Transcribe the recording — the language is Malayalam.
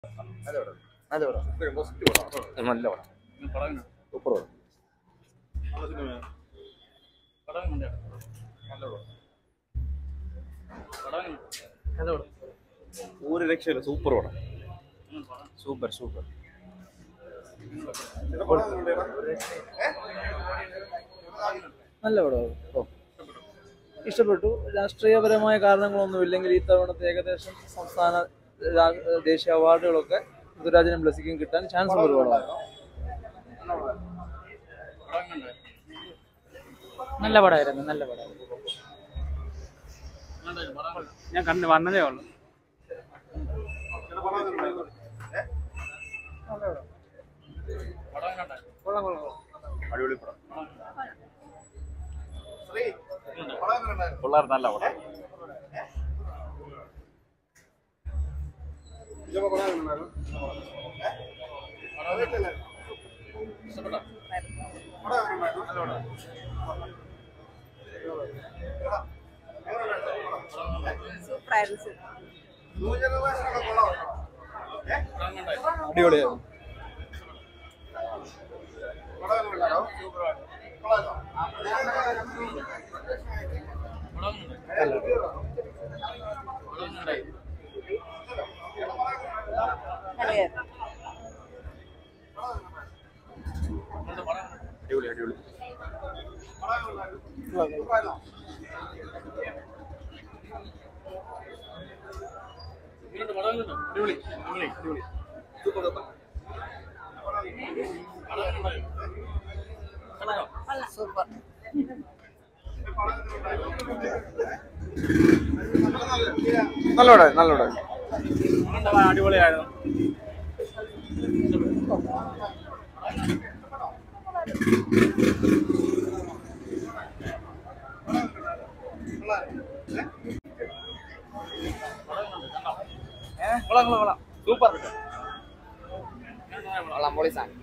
നല്ല പടം നല്ല പടം സൂപ്പർ പടം ഒരു രക്ഷയില്ല സൂപ്പർ പടം സൂപ്പർ സൂപ്പർ നല്ല പടമാണ് ഓ ഇഷ്ടപ്പെട്ടു രാഷ്ട്രീയപരമായ കാരണങ്ങളൊന്നും ഇല്ലെങ്കിൽ ഈ തവണത്തെ ഏകദേശം സംസ്ഥാന രാ- ദേശീയ അവാർഡുകളൊക്കെ പൃഥ്വിരാജിനും ബ്ലസിക്കും കിട്ടാൻ ചാൻസ് ഉള്ള ഒരു പടമാണ് നല്ല പടമായിരുന്നു നല്ല പടം ഞാൻ കണ്ട് വന്നതേ ഉള്ളൂ അടിപൊളി പടം കൊള്ളാർ നല്ല പടം സൂപ്പറായിരുന്നു അടിപൊളിയായിരുന്നു നല്ലതായിരുന്നു അടിപൊളി അടിപൊളി സൂപ്പർ നല്ല പടം നല്ല പടം അടിപൊളിയായിരുന്നു സൂപ്പർ കൊള്ളാം പൊളിസാണ്